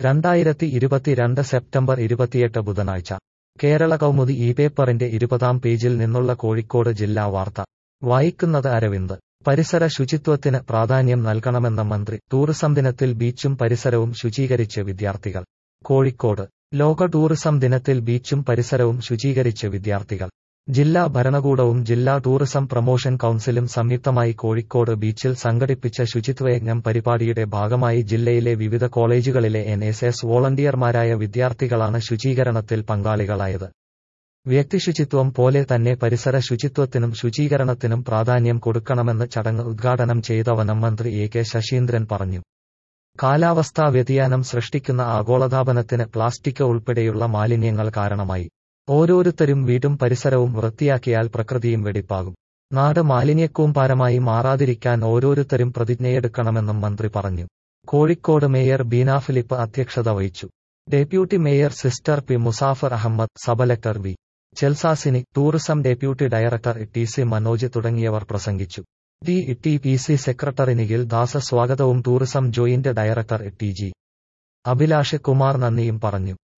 രണ്ടായിരത്തി ഇരുപത്തിരണ്ട് സെപ്റ്റംബർ ഇരുപത്തിയെട്ട് ബുധനാഴ്ച കേരള കൗമുദി ഈ പേപ്പറിന്റെ ഇരുപതാം പേജിൽ നിന്നുള്ള കോഴിക്കോട് ജില്ലാ വാർത്ത വായിക്കുന്നത് അരവിന്ദ് പരിസര ശുചിത്വത്തിന് പ്രാധാന്യം നൽകണമെന്ന മന്ത്രി ടൂറിസം ദിനത്തിൽ ബീച്ചും പരിസരവും ശുചീകരിച്ച് വിദ്യാർത്ഥികൾ കോഴിക്കോട് ലോക ടൂറിസം ദിനത്തിൽ ബീച്ചും പരിസരവും ശുചീകരിച്ച് വിദ്യാർത്ഥികൾ ജില്ലാ ഭരണകൂടവും ജില്ലാ ടൂറിസം പ്രൊമോഷൻ കൗൺസിലും സംയുക്തമായി കോഴിക്കോട് ബീച്ചിൽ സംഘടിപ്പിച്ച ശുചിത്വയജ്ഞം പരിപാടിയുടെ ഭാഗമായി ജില്ലയിലെ വിവിധ കോളേജുകളിലെ എൻ എസ് എസ് വോളണ്ടിയർമാരായ വിദ്യാർത്ഥികളാണ് ശുചീകരണത്തിൽ പങ്കാളികളായത് വ്യക്തിശുചിത്വം പോലെ തന്നെ പരിസര ശുചിത്വത്തിനും ശുചീകരണത്തിനും പ്രാധാന്യം കൊടുക്കണമെന്ന് ചടങ്ങ് ഉദ്ഘാടനം ചെയ്ത വനം മന്ത്രി എ കെ ശശീന്ദ്രൻ പറഞ്ഞു കാലാവസ്ഥാ വ്യതിയാനം സൃഷ്ടിക്കുന്ന ആഗോളതാപനത്തിന് പ്ലാസ്റ്റിക് ഉൾപ്പെടെയുള്ള മാലിന്യങ്ങൾ കാരണമായി ഓരോരുത്തരും വീടും പരിസരവും വൃത്തിയാക്കിയാൽ പ്രകൃതിയും വെടിപ്പാകും നാട് മാലിന്യക്കൂമ്പാരമായി മാറാതിരിക്കാൻ ഓരോരുത്തരും പ്രതിജ്ഞയെടുക്കണമെന്നും മന്ത്രി പറഞ്ഞു കോഴിക്കോട് മേയർ ബീന ഫിലിപ്പ് അധ്യക്ഷത വഹിച്ചു deputy mayor sister P Muzafar Ahammad sub collector V Chelsasini tourism deputy director T C Manoj തുടങ്ങിയവർ പ്രസംഗിച്ചു T T P C secretary Nikhil Dasa സ്വാഗതവും tourism joint director T G Abhilash Kumar നന്ദിയും പറഞ്ഞു